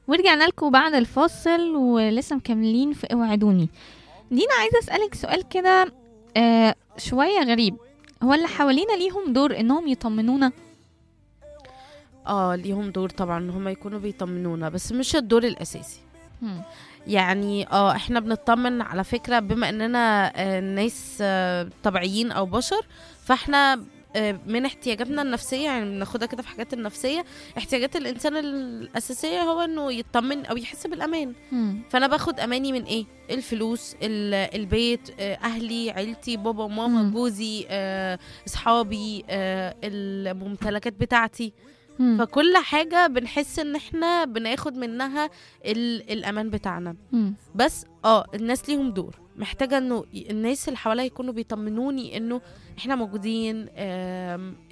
ورجعنا لكم بعد الفاصل ولسه مكملين في اوعدوني دينا عايزه اسالك سؤال كده آه شويه غريب هو اللي حوالينا ليهم دور انهم يطمنونا اه ليهم دور طبعا ان هم يكونوا بيطمنونا بس مش الدور الاساسي مم. يعني اه احنا بنطمن على فكرة بما اننا آه، ناس آه، طبيعيين او بشر فاحنا آه، من احتياجاتنا النفسية يعني بناخدها كده في حاجات النفسية احتياجات الانسان الاساسية هو انه يطمن او يحس بالامان مم. فانا باخد اماني من ايه الفلوس ال- البيت آه، اهلي عيلتي بابا وماما مم. جوزي آه، اصحابي آه، الممتلكات بتاعتي مم. فكل حاجة بنحس ان احنا بناخد منها ال- الامان بتاعنا مم. بس اه الناس ليهم دور محتاجة انه ي- الناس اللي حواليا يكونوا بيطمنوني انه احنا موجودين آم،